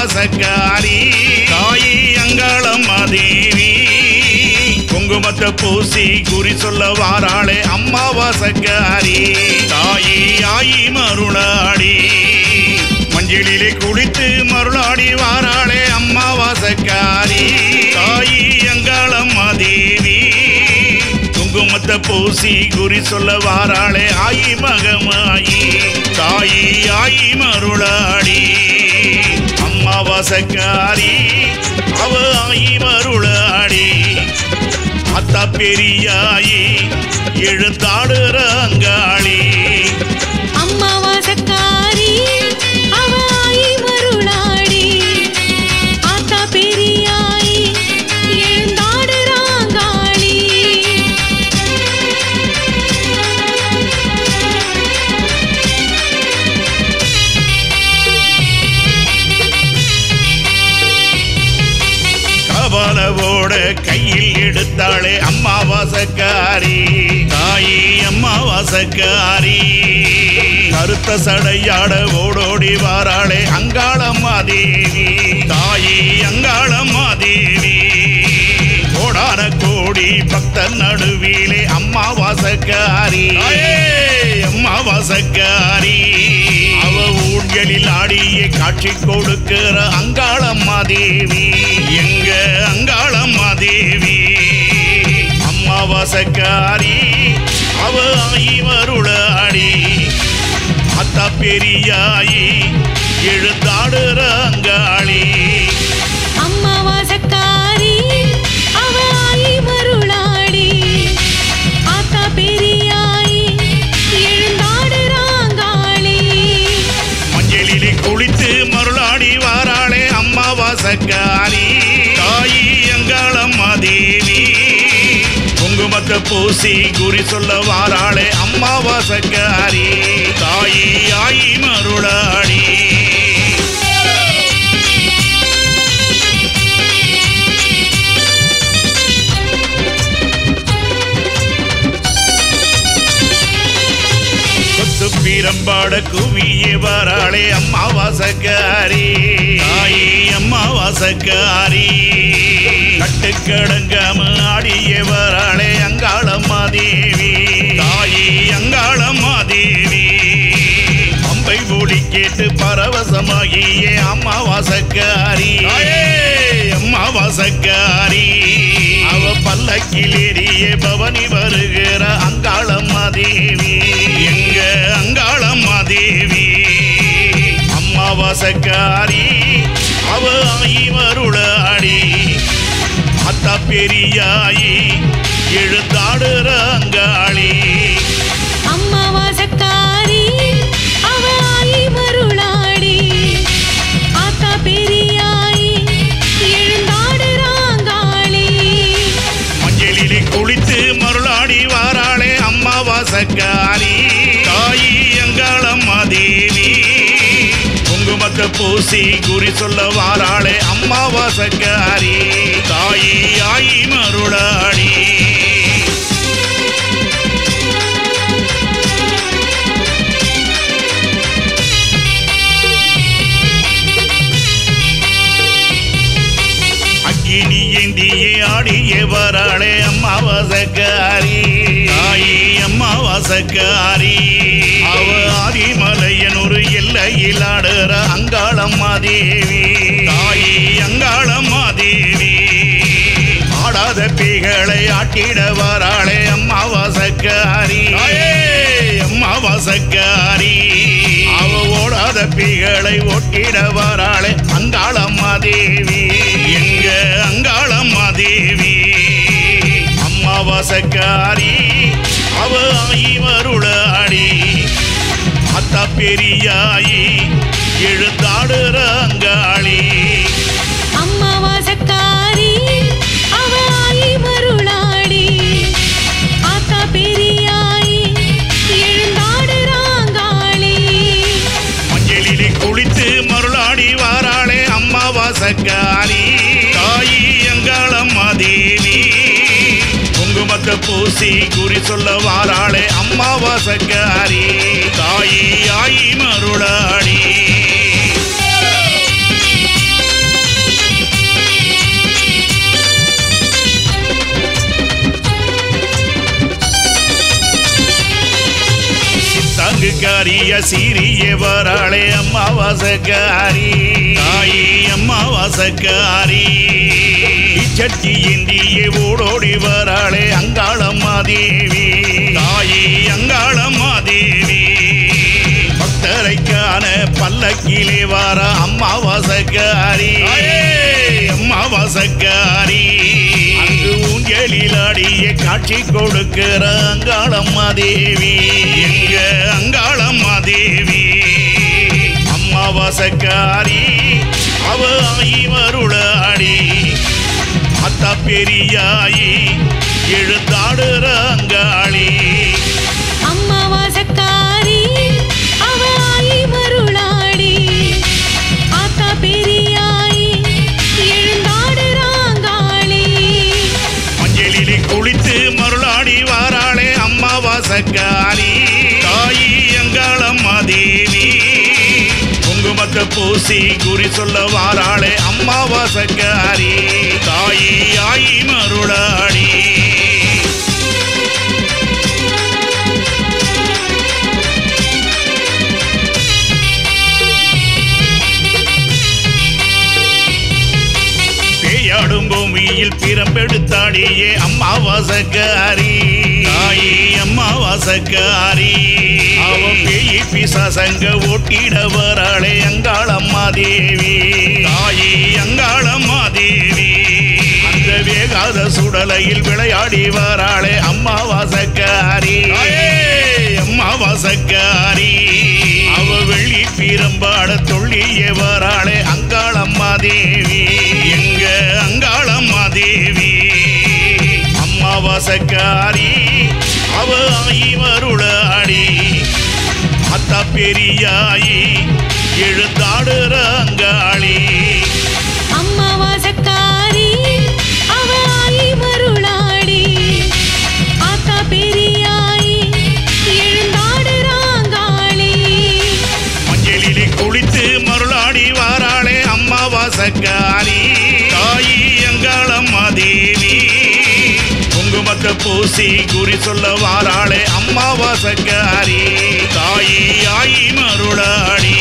அம்மாவாசக்காரி தாயி அங்காளம்மா தேவி குங்குமத்தை பூசி குறி சொல்ல வாராளே அம்மாவாசக்காரி தாயி ஆயி மருளாடி மஞ்சளிலே குளித்து மருளாடி வாராளே அம்மாவாசக்காரி தாயி அங்காளம்மா தேவி குங்குமத்தை பூசி குறி சொல்ல வாராளே ஆயி மகமாயி தாயி ஆயி மருளாடி அம்மாவாசக்காரி அவ ஆயி மருளாடி அத்தா பெரியாயி எழுந்தாடுற அங்காளி அம்மாவாசக்காரி அவ ஆயி மருளாடி ஆத்தா பெரியாயி எழுந்தாடுறாங்காளி கவலவோட கையில் எடுத்தாளே அம்மாவாசக்காரி தாயி அம்மாவாசக்காரி கருத்த சடையாட ஓடோடி வாராளே அங்காளம்மா தேவி தாயி அங்காளம்மா தேவி கோடான கோடி பக்தர் நடுவிலே அம்மாவாசக்காரி அம்மாவாசக்காரி அவ ஊர்களில் ஆடிய காட்சி கொடுக்கிற அங்காளம்மா தேவி எங்க அங்காளம்மா தேவி அம்மாவாசக்காரி அவ ஆயி மருளாடி அத்தா பெரியாயி எழுந்தாடுற அங்காளி அம்மாவாசக்காரி அவ ஆயி மருளாடி ஆத்தா பெரியாயி எழுந்தாடுறாங்காளி மஞ்சளிலே குளித்து மருளாடி வாராளே அம்மாவாசக்காரி தாயி அங்காளம்மா தேவி குங்குமத்தை பூசி குறி சொல்ல வாராளே அம்மாவாசக்காரி தாயி ஆயி மருளாடி கொத்து பீரம்பாட குவிய வராளே அம்மாவாசக்காரி தாயி அம்மாவாசக்காரி கட்டுக்கடங்காம ஆடிய வராளே அங்காளம்மா தேவி தாயி அங்காளம்மா தேவி அம்பை ஒளி கேட்டு பரவசமாகிய அம்மாவாசக்காரி அம்மாவாசக்காரி அவ பல்லக்கில் ஏறிய பவனி வருகிற அங்காளம்மா தேவி எங்க அங்காளம்மா தேவி அம்மாவாசக்காரி அவ ஆயி மருளாடி அத்தா பெரியாயி எழுந்தாடுற அங்காளி அம்மாவாசக்காரி அவ ஆயி மருளாடி ஆத்தா பெரியாயி எழுந்தாடுறாங்காளி மஞ்சளிலே குளித்து மருளாடி வாராளே அம்மாவாசக்காரி தாயி அங்காளம்மா தேவி குங்குமத்தை பூசி குறி சொல்ல வாராளே அம்மாவாசக்காரி தாயி ஆயி மருளாடி அக்கினி ஏந்தியே ஆடிய வராளே அம்மாவாசக்காரி தாயி அம்மாவாசக்காரி அவ ஆதிமலையனூர் எல்லையில் ஆடுற அங்காளம்மா தேவி தாயி அங்காளம்மா தேவி ஆடாத பீகளை ஆட்டிட வராளே அம்மாவாசக்காரி அம்மாவாசக்காரி அவ ஓடாத பீகளை ஒட்டிட வராளே அங்காளம்மா தேவி எங்க அங்காளம்மா தேவி அம்மாவாசக்காரி அவ ஆயி மருளாடி அத்தா பெரியாயி எழுந்தாடுற அங்காளி அம்மாவாசக்காரி அவ ஆயி மருளாடி ஆத்தா பெரியாயி எழுந்தாடுறாங்காளி மஞ்சளிலே குளித்து மருளாடி வாராளே அம்மாவாசக்காரி தாயி அங்காளம்மா தேவி குங்குமத்தை பூசி குறி சொல்ல வாராளே அம்மாவாசக்காரி தாயி ஆயி மருளாடி சீரிய வராளே அம்மாவாசக்காரி தாயி அம்மாவாசக்காரி சட்டி இந்தியே ஓடோடி வராளே அங்காளம்மா தேவி தாயி அங்காளம்மா தேவி பக்தரைக்கான பல்லக்கிலே வார அம்மாவாசக்காரி அம்மாவாசக்காரி அங்கு ஊஞ்சலில் ஆடிய காட்சி கொடுக்கிற அங்காளம்மா தேவி எங்க அங்காளம்மா தேவி அம்மாவாசக்காரி அவ ஆயி மருளாடி அத்தா பெரியாயி எழுந்தாடுற அங்காளி அம்மாவாசக்காரி அவ ஆயி மருளாடி ஆத்தா பெரியாயி எழுந்தாடுறாங்காளி மஞ்சளிலே குளித்து மருளாடி வாராளே அம்மாவாசக்காரி தாயி அங்காளம்மா தேவி குங்குமத்தை பூசி குறி சொல்ல வாராளே அம்மாவாசக்காரி தாயி ஆயி மருளாடி பேயாடும் பூமியில் பிறம்பெடுத்தாடியே அம்மாவாசக்காரி தாயி அம்மாவாசக்காரி அவ பேயி பிசாசங்க ஓட்டிட வராளே அங்காளம்மா தேவி தாயி அங்காளம்மா தேவி அந்த வேகாத சுடலையில் விளையாடி வராளே அம்மாவாசக்காரி அம்மாவாசக்காரி அவ வெள்ளி பீரம்பாட தொள்ளிய வராளே அங்காளம்மா தேவி எங்க அங்காளம்மா தேவி அம்மாவாசக்காரி அவ ஆயி மருளாடி அத்தா பெரியாயி எழுந்தாடுற அங்காளி அம்மாவாசக்காரி அவ ஆயி மருளாடி ஆத்தா பெரியாயி எழுந்தாடுறாங்காளி மஞ்சளிலே குளித்து மருளாடி வாராளே அம்மாவாசக்காரி தாயி அங்காளம்மா தேவி குங்குமத்தை பூசி குறி சொல்ல வாராளே அம்மாவாசக்காரி தாயி ஆயி மருளாடி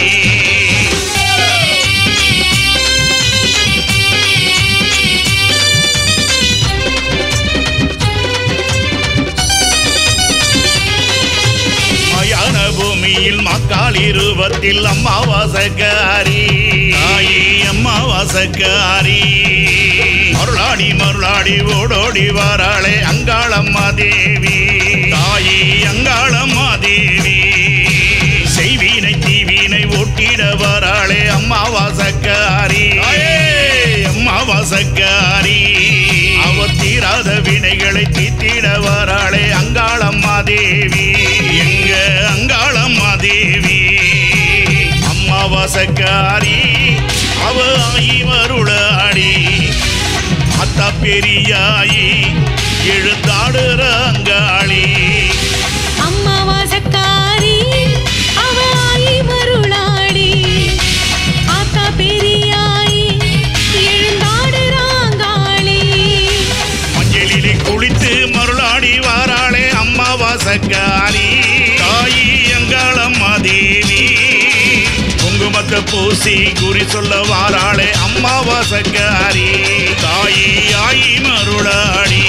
மயான பூமியில் மக்கால் இருபத்தில் அம்மாவாசக்காரி தாயி அம்மாவாசக்காரி மருளாடி மருளாடி ஓடோடி வாராளே அங்காளம்மா தேவி தாயி அங்காளம்மா தேவி செய்வினை தீவினை ஒட்டிட வராளே அம்மாவாசக்காரி அம்மாவாசக்காரி அவ தீராத வினைகளை தீத்திட வராளே அங்காளம்மா தேவி எங்க அங்காளம்மா தேவி அம்மாவாசக்காரி அவ ஆயி மருளாடி அத்தா பெரியாயி எழுந்தாடுற அங்காளி அம்மாவாசக்காரி அவ ஆயி மருளாடி ஆத்தா பெரியாயி எழுந்தாடுறாங்காளி மஞ்சளிலே குளித்து மருளாடி வாராளே அம்மாவாசக்காரி தாயி அங்காளம்மா தேவி குங்குமத்தை பூசி குறி சொல்ல வாராளே அம்மாவாசக்காரி தாயி ஆயி மருளாடி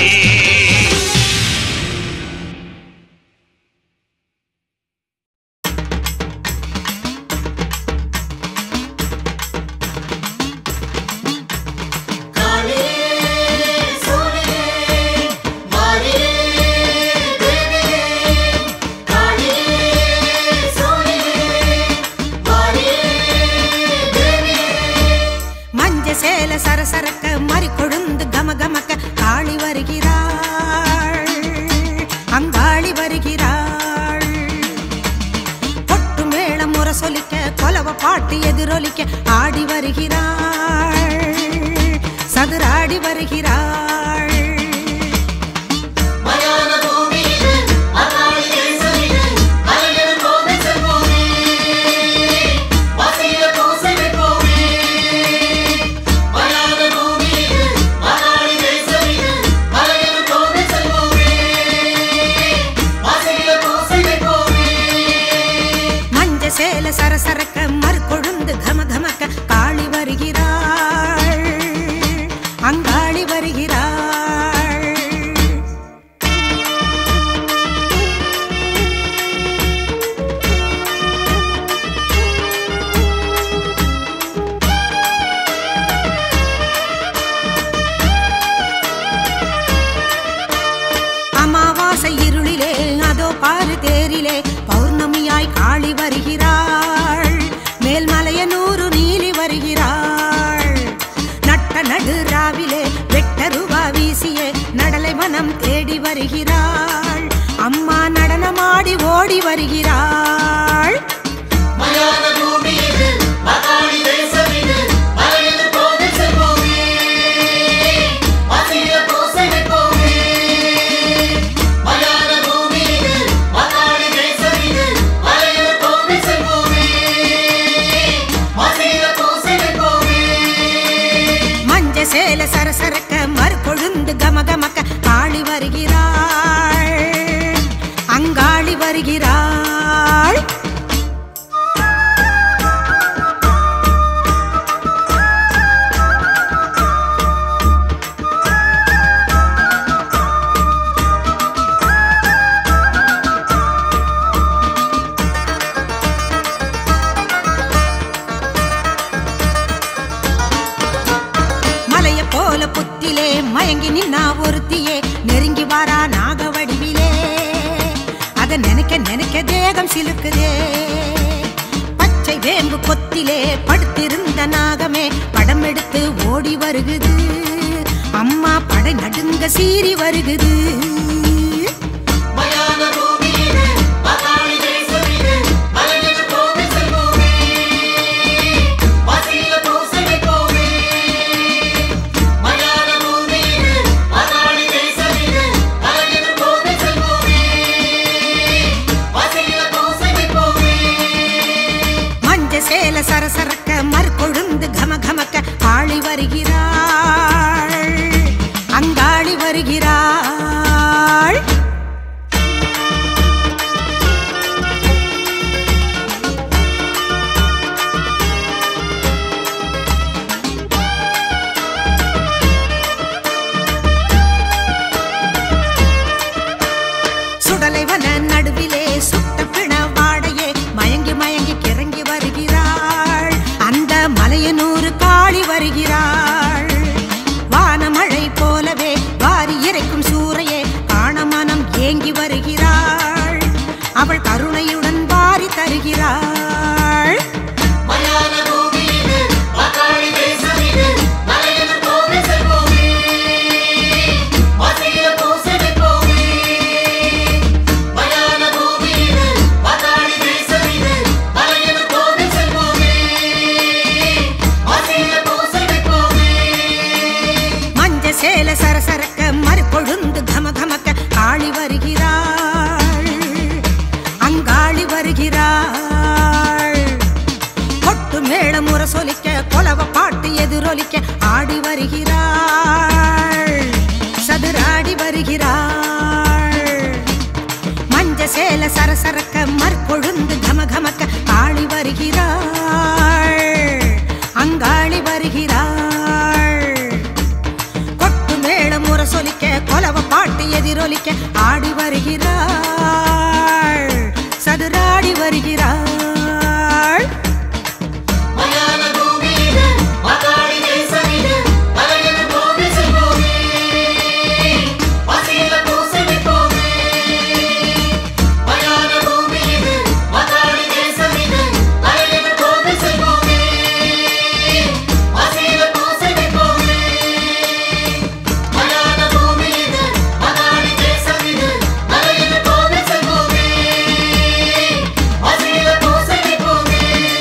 மஞ்ச சேல சரசரக்க மறி கொழுந்து கம கமக்க காளி வருகிறாள் அங்காளி வருகிறாள் கொட்டு மேளம் முரசொலிக்க கொலவ பாட்டு எதிரொலிக்க ஆடி வருகிறாள் சதுராடி வருகிறாள் மயான பூமியிலே அகாளி தேசமிலே அலையர் போதை செல்வோமே வாசிய பூசை வைப்போமே மயான பூமியிலே அகாளி தேசமிலே அலையர் போதை செல்வோமே வாசிய பூசை வைப்போமே மஞ்ச நூறு நீலி வருகிறாள் நட்ட நடு ராவிலே வெட்டருவா வீசியே நடலை மனம் தேடி வருகிறாள் அம்மா நடனமாடி ஓடி வருகிறாள் மயான பூமி இது மகாணி தேசம் இது மலையது போது செல்வோமே மசிய பூசை வைப்போமே மயான பூமி இது மகாணி தேசம் இது மலையது போது செல்வோமே மசிய பூசை வைப்போமே மஞ்ச சேல சரசரக்க மறுகொழுந்து கமகமக்க காளி வருகிறாள் அங்காளி வருகிறாள் மலைய போல புத்திலே மயங்கி நின்னா ஒருத்தியே நெருங்கி வாரா நாக வடிவிலே அத நினைக்க நினைக்க தேகம் சிலுக்குதே பச்சை வேம்பு கொத்திலே படுத்திருந்த நாகமே படம் எடுத்து ஓடி வருகுது அம்மா படை நடுங்க சீறி வருகுது மயான பூமி இது மகாணி தேசம் இது மலையது போது செல்வோமே மசிய பூசை வைப்போமே மயான பூமி இது மகாணி தேசம் இது மலையது போது செல்வோமே மசிய பூசை வைப்போமே மஞ்ச சேல சரசரக்க மறுகொழுந்து கமகமக்க காளி வருகிறாள் அங்காளி வருகிறாள் சுடலைவன நடுவிலே சுட்ட பிண வாடையே மயங்கி மயங்கி கிறங்கி வருகிறாள் அந்த மலையனூறு காளி வருகிறாள் வானமழை போலவே வாரி இறைக்கும் சூறையே காண மனம் ஏங்கி வருகிறாள் அவள் கருணையுடன் வாரி தருகிறாள் மயான பூமி இது மகாணி தேசம் இது மலையது போது செல்வோமே மசிய பூசை வைப்போமே மயான பூமி இது மகாணி தேசம் இது மலையது போது செல்வோமே மசிய பூசை வைப்போமே மஞ்ச சேல சரசரக்க மறுபொழுந்து கமகமக்க காளி வருகிறாள் அங்காளி வருகிறாள் கொட்டு மேள முற சொலிக்க கொலவ பாட்டு எதிரொலிக்க ஆடி வருகிறாள் சதுராடி வருகிறாள் மஞ்ச சேல சரசரக்க மற்பொழுந்து கமகமக்க காளி வருகிறாள் அங்காளி வருகிறாள் கொட்டு மேள முற சொலிக்க கொலவ பாட்டு எதிரொலிக்க ஆடி வருகிறாள் சதுராடி வருகிறாள் மயான பூமி இது மகாணி தேசம் இது மலையது போது செல்வோமே மசிய பூசை வைப்போமே மயான பூமி இது மகாணி தேசம் இது மலையது போது செல்வோமே மசிய பூசை வைப்போமே மயான பூமி இது மகாணி தேசம் இது மலையது போது செல்வோமே மசிய பூசை வைப்போமே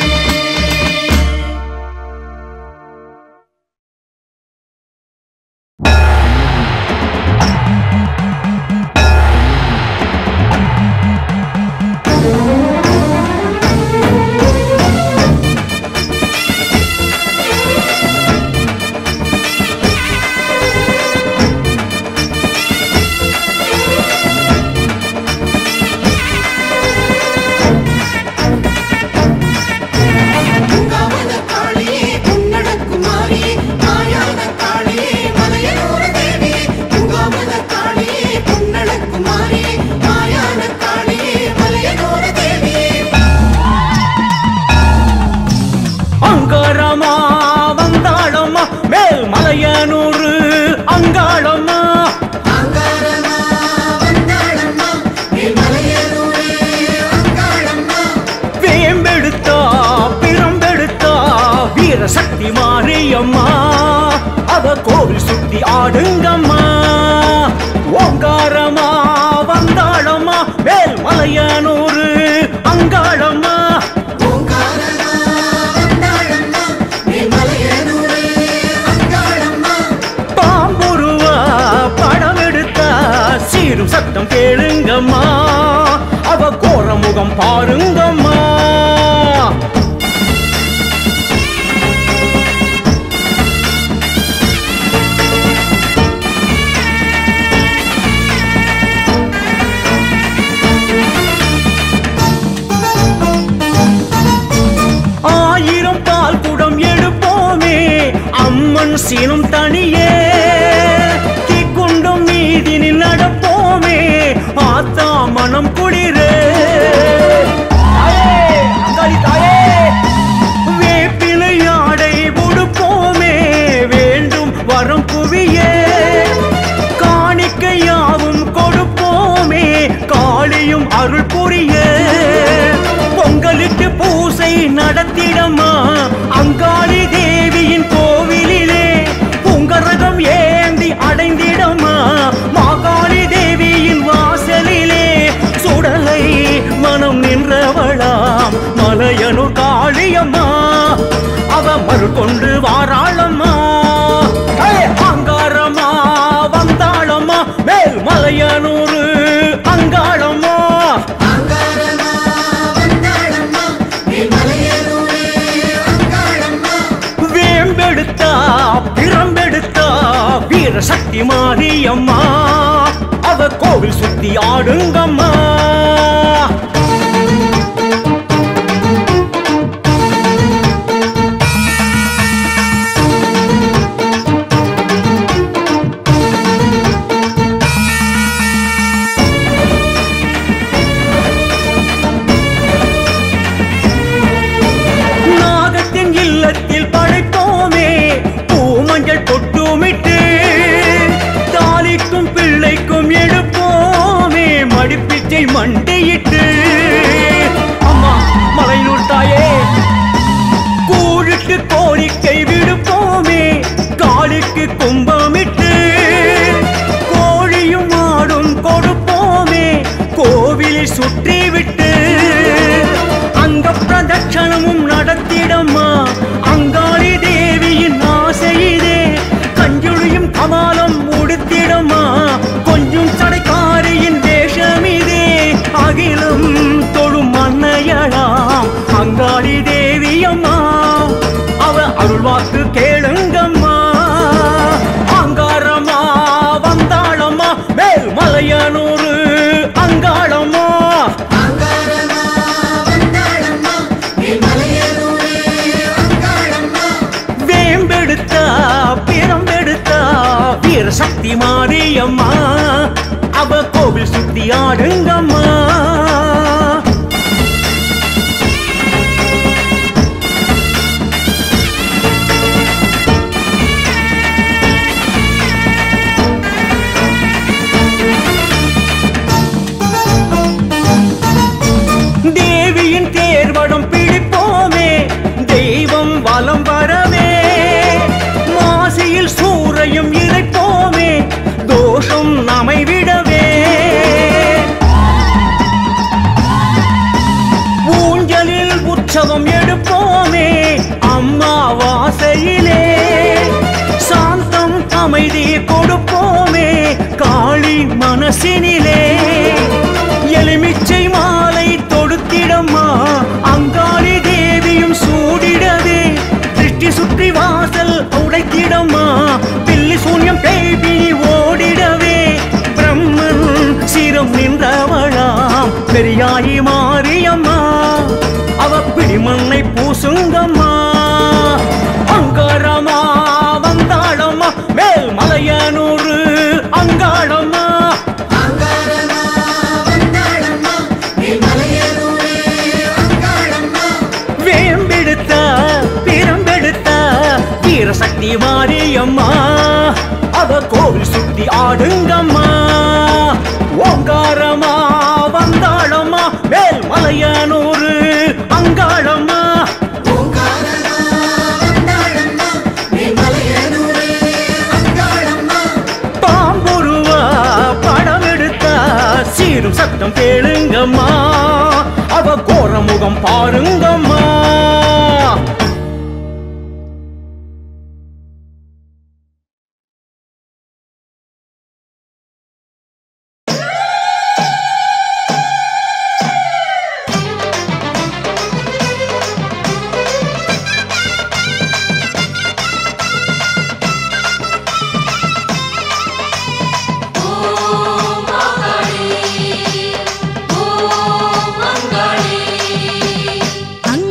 பூங்காவன காளியே பொன்னடக்கும் மாறியே மாயான காளியே மலையனூர தேவியே பூங்காவன காளியே பொன்னடக்கும் மாறியே மாயான காளியே மலையனூர தேவியே அங்காரமா வந்தாளம்மா மேல் மலையனூறு அங்காளம்மா அங்காரமா வந்தாளம்மா நீ மலையனூரே அங்காளம்மா வேம்பெடுத்தா பிரம்பெடுத்தா வீர சக்தி மாரியம்மா அவ கோவில் சுத்தி ஆடுங்கம்மா ஓங்காரமா வந்தாளம்மா மேல் மலையனூர் அங்காளம்மா ஓங்காரமா வந்தாளம்மா மேல்மலையனூரே அங்காளம்மா பாம்புருவா படம் எடுத்தா சீரும் சத்தம் கேளுங்கம்மா அவ கோரமுகம் பாருங்கம்மா ஆயிரம் பால் குடம் எடுப்போமே அம்மன் சீனும் தனியே தீக்குண்டும் மீதினில் நடப்போமே ஆத்தா மனம் குளிரே தாயே, அங்காளி தாயே, வேப்பிலையாடை உடுப்போமே வேண்டும் வரம் குவியே காணிக்கையாவும் கொடுப்போமே காளியும் அருள் புரிய பொங்கலுக்கு பூசை நடத்திடமா அங்காளி தேவியின் கோவிலிலே பொங்கரகம் ஏந்தி அடைந்திடமா மாகாளி தேவியின் வாசலிலே சுடலை மனம் நின்றவளாம் மலையனூர் காளியம்மா அவ மறு கொண்டு வாராளம்மா ஏய், அங்காரம்மா வந்தாளம்மா மேல் மலையனூர் அங்காளம்மா அங்காரமா வந்தாளம்மா மேல்மலையனூரே அங்காளம்மா வேம்பெடுத்தா பிரம்பெடுத்தா வீர சக்தி மாரியம்மா அவ கோவில் சுத்தி ஆடுங்கம்மா நாகத்தின் இல்லத்தில் படைப்போமே பூமஞ்சள் தொட்டுமிட்டு தாலிக்கும் பிள்ளைக்கும் எடுப்போமே மடிப்பிச்சை மண்டியிட்டு அம்மா மலையூர் தாயே கூழுக்கு கோரிக்கை விடுப்போமே காலுக்கு கும்பமிட்டு கோழியும் மாடும் கொடுப்போமே கோவிலில் சுற்றி விட்டு அங்க பிரதட்சணமும் நடத்திடம்மா அங்காளி தேவியின் ஆசையிதே கஞ்சுளியும் கமாலம் உடுத்திடம்மா கொஞ்சம் சடைக்காரியின் வேஷமிதே அகிலம் தொழும் மன்னையளாம் அங்காளி தேவியம்மா அவ அருள்வாக்கு கேளுங்கம்மா அங்காரம்மா வந்தாளம்மா மேல் மலையனூர் அங்காளம்மா அங்காரமா வந்தாளம்மா மேல்மலையனூரே அங்காளம்மா வேம்பெடுத்தா பிரம்பெடுத்தா வீர சக்தி மாரியம்மா அவ கோவில் சுத்தி ஆடுங்கம்மா தேவியின் தேர்வடம் பிடிப்போமே தெய்வம் வலம் வரவே மாசியில் சூறையும் இறைப்போமே தோஷம் நம்மை விடவே ஊஞ்சலில் உற்சவம் எடுப்போமே அம்மா வாசையிலே சாந்தம் அமைதி கொடுப்போமே காளி மனசினிலே எலுமிச்சை மாலை தொடுத்திடம்மா அங்காளி தேவியும் சூடிடவே திருஷ்டி சுற்றி வாசல் உடைத்திடம்மா பில்லி சூன்யம் பேபி ஓடிடவே பிரம்மன் சிரம் நின்றவளாம் பெரியாயி மாரியம்மா அவ பிடிமண்ணை பூசுங்கம்மா அங்காரமா வந்தாளம்மா மேல் மலையனூர் அங்காளம்மா அங்காரமா வந்தாளம்மா மேல்மலையனூரே அங்காளம்மா வேம்பெடுத்த பிரம்பெடுத்த வீரசக்தி மாரியம்மா அவ கோவில் சுத்தி ஆடுங்கம்மா ஓங்காரமா வந்தாளம்மா மேல் மலையனூர் அங்காளம்மா ஓங்காரமா முகம் பாருங்கம்மா அங்க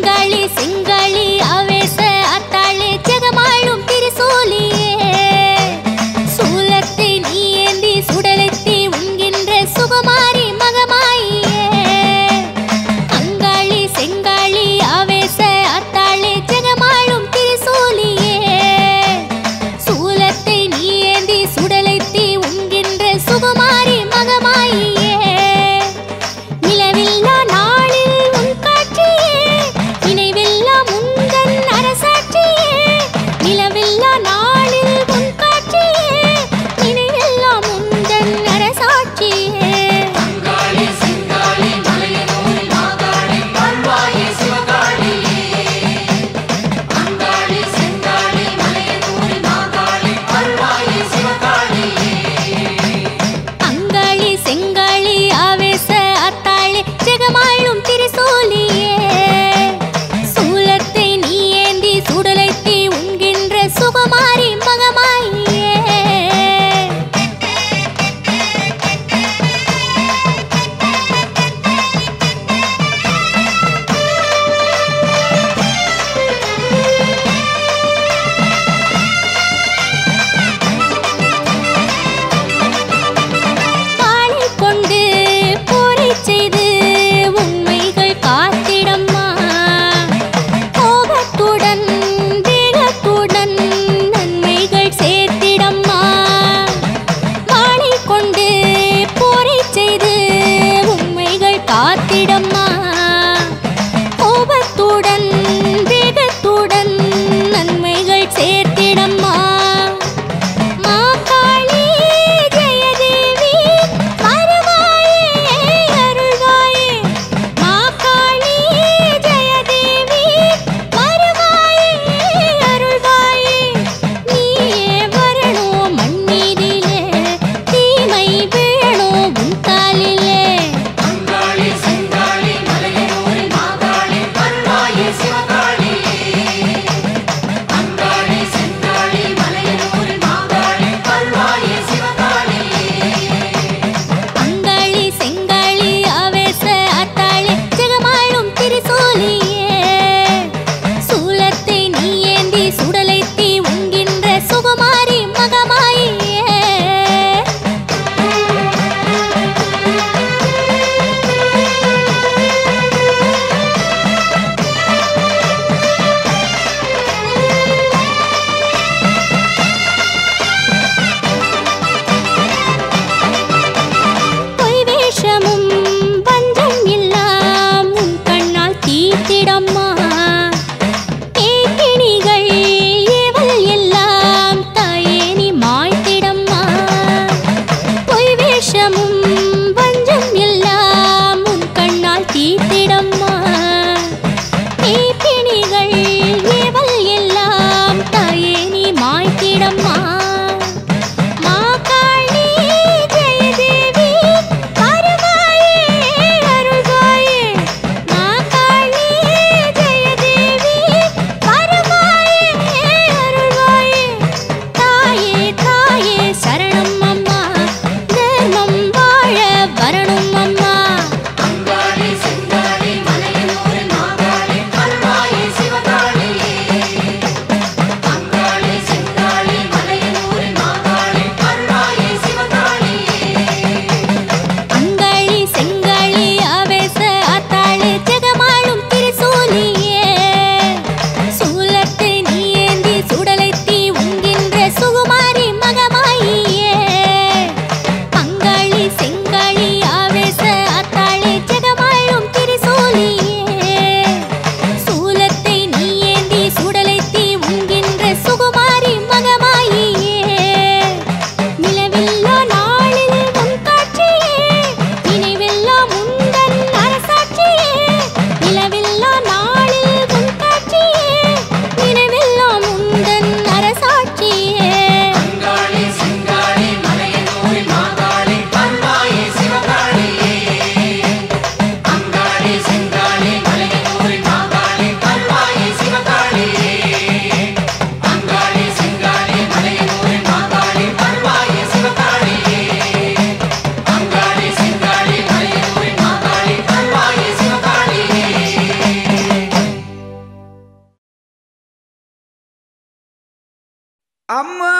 அம்மா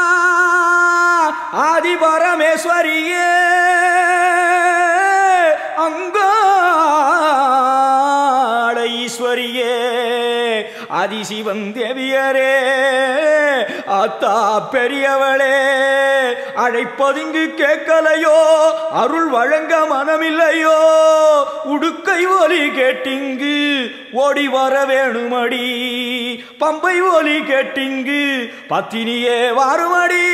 ஆதி பரமேஸ்வரியே அங்காள ஈஸ்வரியே ஆதிசிவன் தேவியரே அத்தா பெரியவளே அழைப்பதுங்கு கேட்கலையோ அருள் வழங்க மனமில்லையோ உடுக்கை ஒலி கேட்டிங்கு ஓடி வர வேணுமடி பம்பை ஒலி கேட்டிங்கு பத்தினியே வாருமடி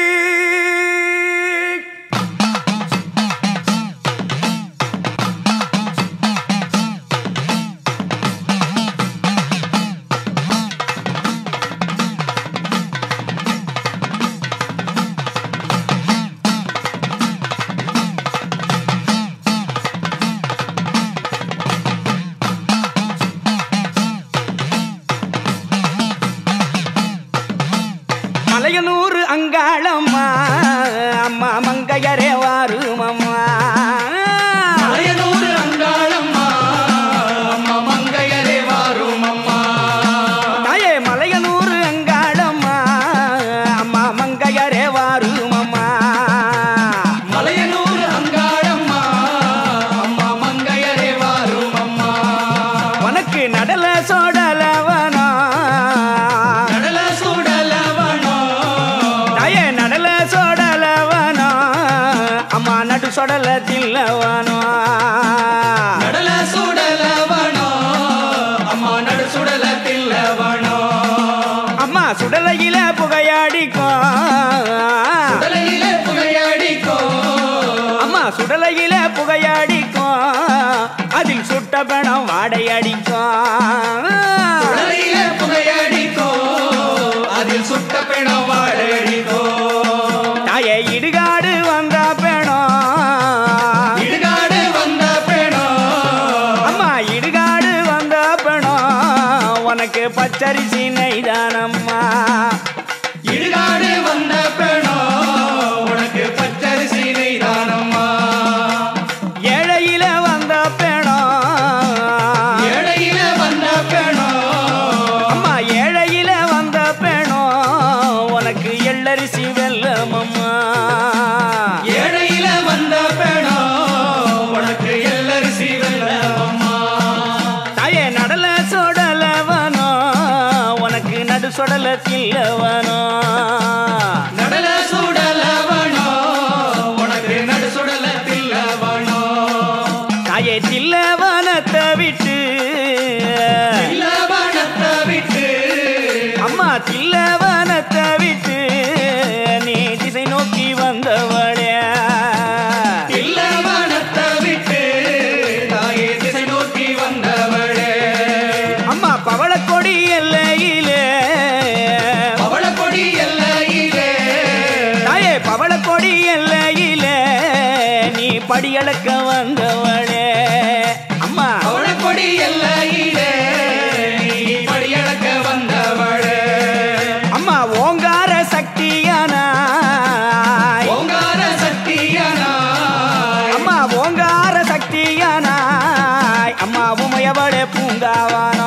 மலையனூர் அங்காளம்மா அம்மா மங்கையரே வாருமம்மா மலையனூர் அங்காளம்மா அம்மா மங்கையரே வாரும் அம்மா தாயே மலையனூர் அங்காளம்மா அம்மா மங்கையரே வாருமம்மா மலையனூர் அங்காளம்மா அம்மா மங்கையரே வாரும் அம்மா உனக்கு நடல சோடலவனா கடல சுடலவனோ தாயே நடல சோடலவனா அம்மா நடு சொடல தில்லவனோ கடல சுடலவனோ அம்மா நடு சுடல தில்லவனோ அம்மா சுடலையில புகையாடிக்கும் கடலையிலே புகையடிக்கோ அம்மா சுடலையில புகையாடிக்கும் அதில் சுட்ட பணம் வாடை அடிக்கும் கடலையிலே புகையடிக்கோ அதில் சுட்ட பிணம் வாழடிக்கோ தாயே இடுகாடு வந்த பெணம் இடுகாடு வந்த பிணம் அம்மா இடுகாடு வந்த பெணம் உனக்கு பச்சரிசி நெய்தானம்மா இடுகாடு வந்த பெணோ உனக்கு பச்சரிசி நெய்தானம்மா ஏழையில வந்த பெணம் ஏழையில வந்த பெணோ அம்மா ஏழையில வந்த பெணம் உனக்கு எள்ளரிசி வெல்லமம்மா ஏழையில வந்த பெணோ உனக்கு எல்லரிசி வெல்லம்மா தாயே நடல சொடலவனோ உனக்கு நடு சொடல தில்லவனோ நடல சுடலவனோ உனக்கு நடு சுடல தில்லவனோ தாயே தில்லவனத்தை விட்டு தில்லவனத்தை விட்டு அம்மா தில்லவனத்தை விட்டு நீ திசை நோக்கி வந்தவளே தில்லவனத்தை விட்டு தாயே திசை நோக்கி வந்தவளே அம்மா பவளக்கொடி எல்லையிலே பவளக்கொடி எல்லையிலே தாயே பவளக்கொடி எல்லையிலே நீ படியளக்க வந்தவளே அம்மா பவளக்கொடி எல்லையிலே நீ படியளக்க வந்தவளே அம்மா ஓங்கார சக்தியானாய் ஓங்கார சக்தியனாய் அம்மா ஓங்கார சக்தியானாய் அம்மா உமையவளே பூங்காவானா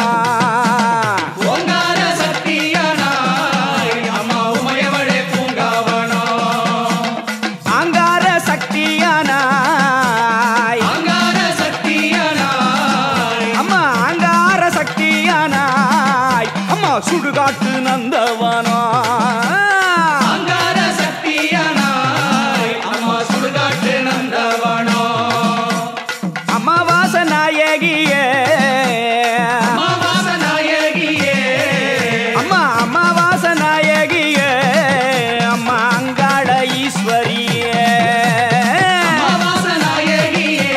ஓங்கார சக்தியனாய் அம்மா உமையவளே பூங்காவனோ ஆங்கார சக்தியானாய் அங்கார சக்தியனாய் அம்மா ஆங்கார சக்தியானாய் அம்மா சுடுகாட்டு நந்தவனா அங்கார சக்தியனாய் அம்மா சுடுகாட்டு நந்தவனோ அமாவாச நாயகியே அமாவாச நாயகியே அம்மா அமாவாச நாயகியே அம்மா அங்காள ஈஸ்வரியே அமாவாச நாயகியே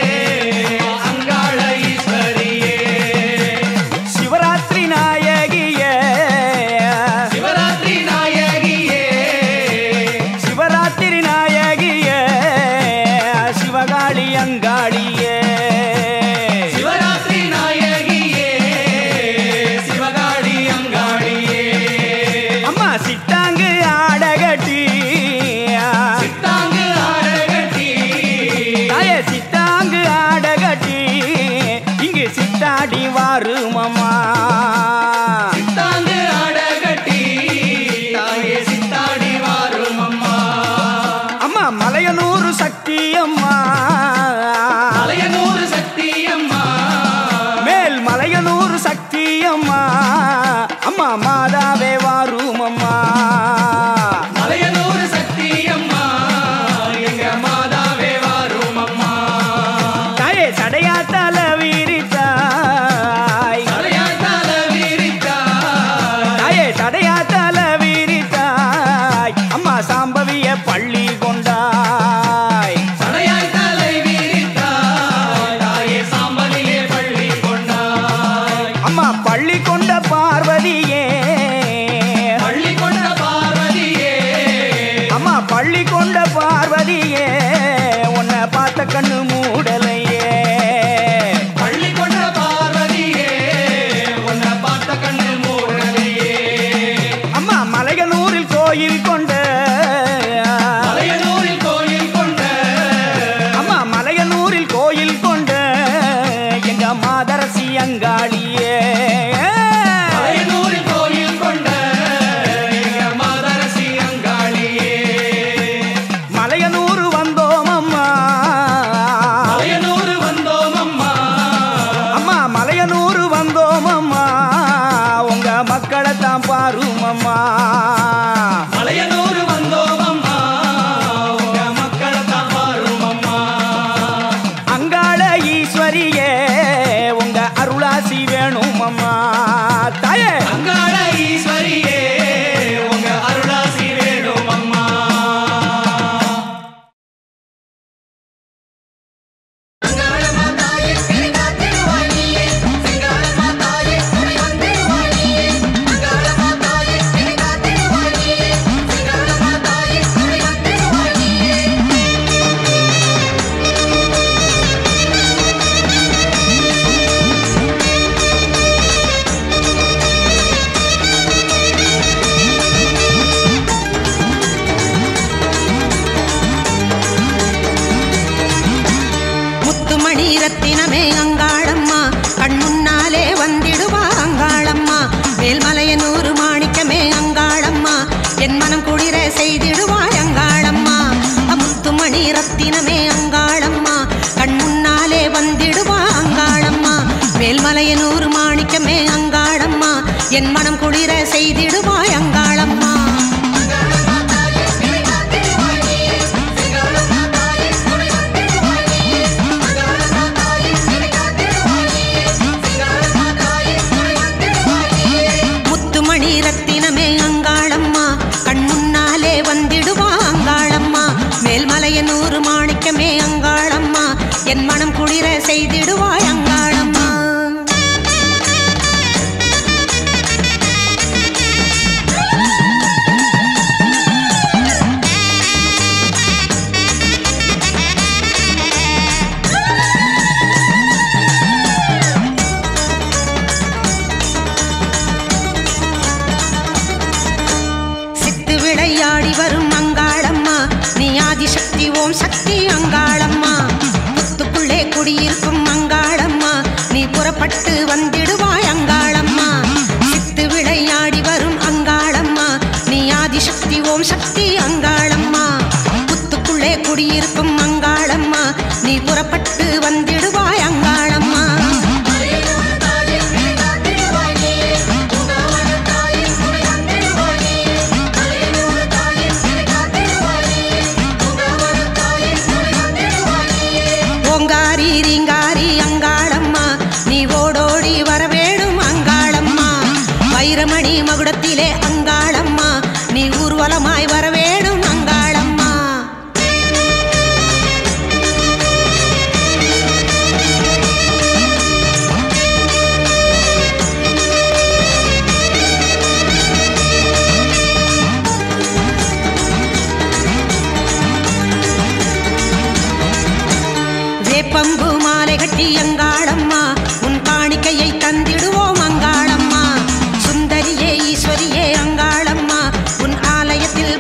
அங்காள ஈஸ்வரியே சிவராத்திரி நாயகியே சிவராத்திரி நாயகி மாதாவே வாரும் அம்மா மலையனூர் சக்தி அம்மா எங்க மாதாவே வாரும் அம்மா தாயே சடையாத்தால வீரித்தாய் தலையாட்டால வீரித்தா தாயே சடையாத்தால வீரித்தாய் அம்மா சாம்பவிய பள்ளி கொண்டாய் சடையாய் தலை வீரித்தாய் தாயே சாம்பலிலே பள்ளி கொண்டாய் அம்மா பள்ளி கொண்ட பார்வதியே பள்ளி கொண்ட பார்வதியே அம்மா பள்ளி கொண்ட பார்வதியே உன்னை பார்த்த கண்ணு மூடலையே பள்ளி கொண்ட பார்வதியே உன்னை பார்த்த கண்ணு மூடலையே அம்மா மலையனூரில் கோயில் கொண்ட மலையனூரில் கோயில் கொண்ட அம்மா மலையனூரில் கோயில் கொண்ட எங்க மாதரசி அங்காளியே மலையனூரில் கோயில் கொண்ட எங்க மாதரசி அங்காளியே மலையனூர் வந்தோம் அம்மா மலையனூர் வந்தோம் அம்மா அம்மா மலையனூர் வந்தோம் அம்மா உங்க மக்களை தான் பாரும் அம்மா மலையனூர் வந்தோம் அம்மா உங்க மக்களை தான் பாரும் அம்மா அங்காள ஈஸ்வரியே உங்க அருளாசி வேணும் அம்மா தாயே அங்காள ஈஸ்வரியே உங்க அருளாசி வேணும் அம்மா முத்துமணி ரத்தினமே அங்காளம்மா கண் முன்னாலே வந்திடுவா அங்காளம்மா மேல்மலையனூறு மாணிக்கமே அங்காளம்மா என் மனம் குளிர செய்திடுவாய் அங்காளம்மா முத்துமணி ரத்தினமே அங்காளம்மா கண் முன்னாலே வந்திடுவா அங்காளம்மா மேல்மலையனூறு மாணிக்கமே அங்காளம்மா என் மனம் குளிர செய்திடுவாய் அங்காளம்மா முத்துமணி ரத்தினமே அங்காளம்மா கண் முன்னாலே வந்திடுவா அங்காளம்மா மேல்மலையனூறு மாணிக்கமே அங்காளம்மா என் மனம் குளிர செய்திடுவாய் அங்காளம்மா சித்து விளையாடி வரும் அங்காளம்மா நீ ஆதிசக்தி ஓம் சக்தி அங்காளம்மா முத்துக்குள்ளே குடியிருக்கும் அங்காளம்மா நீ புறப்பட்டு வந்திடுவாய் அங்காளம்மா சித்து விளையாடி வரும் அங்காளம்மா நீ ஆதிசக்தி ஓம் சக்தி அங்காளம்மா முத்துக்குள்ளே குடியிருக்கும் அங்காளம்மா நீ புறப்பட்டு வந்திடுவாய் அங்காளம்மா ஓங்காரி ரீங்காரி அங்காளம்மா நீ ஓடோடி வரவேணும் அங்காளம்மா வைரமணி மகுடத்திலே அங்காளம்மா நீ ஊர்வலமாய் வரவேணும் அங்காளம்மா வேப்பம்பு மாலை கட்டி அங்காளம்மா உன் காணிக்கையை தந்திடுவோம் அங்காளம்மா சுந்தரியே ஈஸ்வரியே அங்காளம்மா உன் ஆலயத்தில்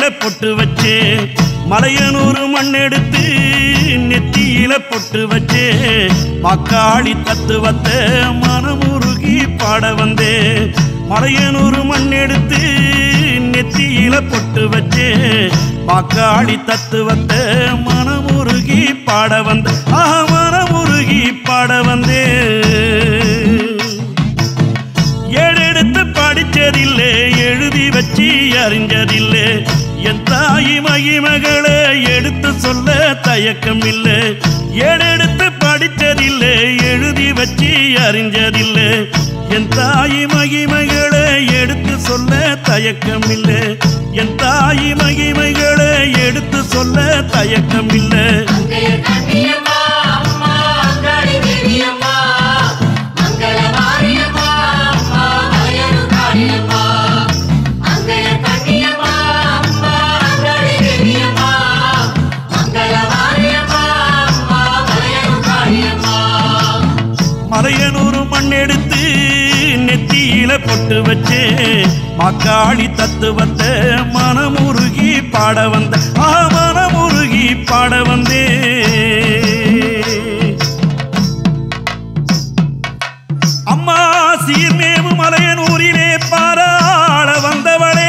பொட்டு வச்சே மலையனூர் மண்ணெடுத்து நெத்தியில பொட்டு வச்சே மக்காளி தத்துவத்தை மனமுருகி பாட வந்தே மலையனூர் மண்ணெடுத்து நெத்தியில பொட்டு வச்சே மக்காளி தத்துவத்தை மனமுருகி பாட வந்த ஆஹா மனமுருகி பாட வந்தே ஏடெடுத்து படிச்சதில்லை எழுதி வச்சு அறிஞ்சதில்லை என் தாய் மகிமகளை எடுத்து சொல்ல தயக்கம் இல்லை ஏடெடுத்து படிச்சதில்லை எழுதி வச்சு அறிஞ்சதில்லை என் தாய் மகிமைகளை எடுத்து சொல்ல தயக்கம் இல்லை என் தாய் மகிமைகளை எடுத்து சொல்ல தயக்கம் இல்லை அங்கைய கண்ணியம்மா அம்மா அங்காளி தேவியம்மா மங்கள மாரியம்மா அம்மா மலையனு காளியம்மா அங்கைய கண்ணியம்மா அம்மா அங்காளி தேவியம்மா மங்கள மாரியம்மா அம்மா மலையனு காளியம்மா மலையனூர் மண்ணெடுத்து நெத்தியில பொட்டு வச்சு மக்காளி தத்துவத்தை மனமுருகி பாட வந்த ஆ மனமுருகி பாட வந்தே அம்மா சீர்மேவு மலையனூரிலே பாராள வந்தவளே